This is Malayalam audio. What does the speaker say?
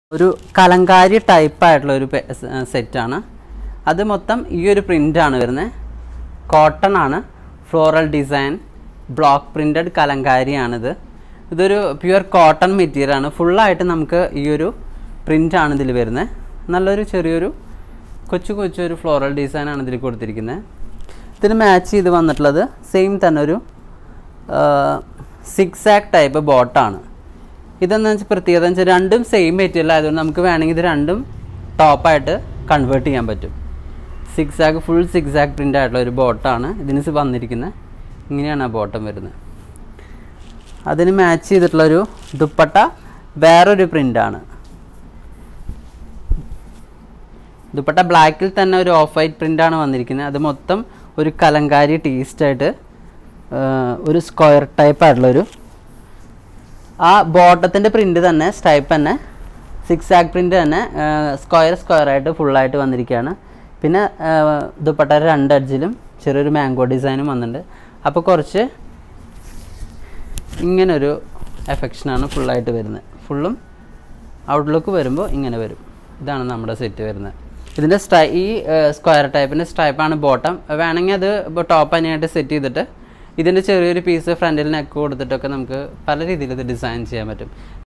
ഒരു കലങ്കാരി ടൈപ്പ് ആയിട്ടുള്ള ഒരു സെറ്റാണ് അത് മൊത്തം ഈ ഒരു പ്രിൻ്റാണ് വരുന്നത് കോട്ടൺ ആണ് ഫ്ലോറൽ ഡിസൈൻ ബ്ലോക്ക് പ്രിൻറ്റഡ് കലങ്കാരിയാണിത് ഇതൊരു പ്യുവർ കോട്ടൺ മെറ്റീരിയൽ ആണ് ഫുള്ളായിട്ട് നമുക്ക് ഈ ഒരു പ്രിൻ്റാണ് ഇതിൽ വരുന്നത് നല്ലൊരു ചെറിയൊരു കൊച്ചു കൊച്ചൊരു ഫ്ലോറൽ ഡിസൈനാണ് ഇതിൽ കൊടുത്തിരിക്കുന്നത് ഇതിന് മാച്ച് ചെയ്ത് വന്നിട്ടുള്ളത് സെയിം തന്നെ ഒരു സിക്സ് ആക്ക് ടൈപ്പ് ബോട്ടാണ് ഇതെന്ന് വെച്ചാൽ പ്രത്യേകത എന്ന് വെച്ചാൽ രണ്ടും സെയിം മെറ്റീരിയൽ ആയതുകൊണ്ട് നമുക്ക് വേണമെങ്കിൽ ഇത് രണ്ടും ടോപ്പായിട്ട് കൺവേർട്ട് ചെയ്യാൻ പറ്റും സിക്സ് ആക്ക് ഫുൾ സിക്സ് ആക്ക് പ്രിൻ്റ് ആയിട്ടുള്ള ഒരു ബോട്ടാണ് ഇതിന് സ് വന്നിരിക്കുന്നത് ഇങ്ങനെയാണ് ആ ബോട്ടം വരുന്നത് അതിന് മാച്ച് ചെയ്തിട്ടുള്ളൊരു ദുപ്പട്ട വേറൊരു പ്രിൻ്റാണ് ദുപ്പട്ട ബ്ലാക്കിൽ തന്നെ ഒരു ഓഫ് വൈറ്റ് പ്രിൻ്റാണ് വന്നിരിക്കുന്നത് അത് മൊത്തം ഒരു കലങ്കാരി ടീസ്റ്റായിട്ട് ഒരു സ്ക്വയർ ടൈപ്പ് ആയിട്ടുള്ളൊരു ആ ബോട്ടത്തിൻ്റെ പ്രിൻ്റ് തന്നെ സ്ടൈപ്പ് തന്നെ സിക്സ് ആക്ക് പ്രിൻ്റ് തന്നെ സ്ക്വയർ സ്ക്വയർ ആയിട്ട് ഫുള്ളായിട്ട് വന്നിരിക്കുകയാണ് പിന്നെ ദുപ്പട്ടയുടെ രണ്ട് അഡ്ജിലും ചെറിയൊരു മാംഗോ ഡിസൈനും വന്നിട്ടുണ്ട് അപ്പോൾ കുറച്ച് ഇങ്ങനൊരു എഫക്ഷനാണ് ഫുള്ളായിട്ട് വരുന്നത് ഫുള്ളും ഔട്ട്ലുക്ക് വരുമ്പോൾ ഇങ്ങനെ വരും ഇതാണ് നമ്മുടെ സെറ്റ് വരുന്നത് ഇതിൻ്റെ സ്റ്റൈ ഈ സ്ക്വയർ ടൈപ്പിൻ്റെ സ്ട്രൈപ്പാണ് ബോട്ടം വേണമെങ്കിൽ അത് ഇപ്പോൾ ടോപ്പ് തന്നെയായിട്ട് സെറ്റ് ചെയ്തിട്ട് ഇതിൻ്റെ ചെറിയൊരു പീസ് ഫ്രണ്ടിൽ നെക്ക് കൊടുത്തിട്ടൊക്കെ നമുക്ക് പല രീതിയിൽ ഇത് ഡിസൈൻ ചെയ്യാൻ പറ്റും